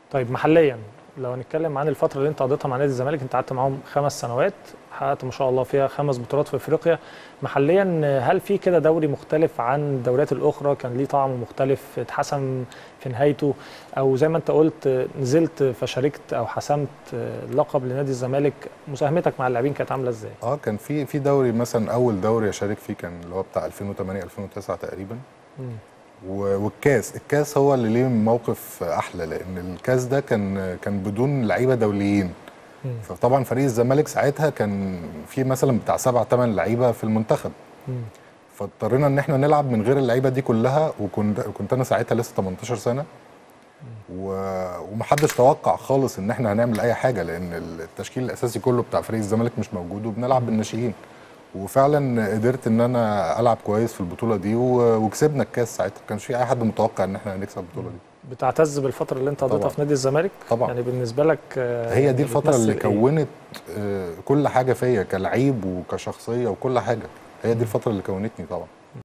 طيب محليا لو هنتكلم عن الفتره اللي انت قضيتها مع نادي الزمالك انت قعدت معاهم خمس سنوات حققت ما شاء الله فيها خمس بطولات في افريقيا محليا هل في كده دوري مختلف عن الدوريات الاخرى كان ليه طعم مختلف اتحسم في نهايته او زي ما انت قلت نزلت فشاركت او حسمت لقب لنادي الزمالك مساهمتك مع اللاعبين كانت عامله ازاي اه كان في في دوري مثلا اول دوري اشارك فيه كان اللي هو بتاع 2008 2009 تقريبا مم. و- والكاس الكاس هو اللي ليه موقف احلى لان الكاس ده كان كان بدون لعيبه دوليين مم. فطبعا فريق الزمالك ساعتها كان في مثلا بتاع سبع ثمان لعيبه في المنتخب مم. فاضطرينا ان احنا نلعب من غير اللعيبه دي كلها وكنت كنت انا ساعتها لسه 18 سنه و... ومحدش توقع خالص ان احنا هنعمل اي حاجه لان التشكيل الاساسي كله بتاع فريق الزمالك مش موجود وبنلعب بالناشئين وفعلا قدرت ان انا العب كويس في البطوله دي و... وكسبنا الكاس ساعتها ما كانش في اي حد متوقع ان احنا هنكسب البطوله دي بتعتز بالفتره اللي انت قضيتها طبعاً. في نادي الزمالك طبعا يعني بالنسبه لك آه، هي دي الفتره اللي بتمثل إيه؟ كونت آه، كل حاجه فيا كلعيب وكشخصيه وكل حاجه هي دي الفتره اللي كونتني طبعا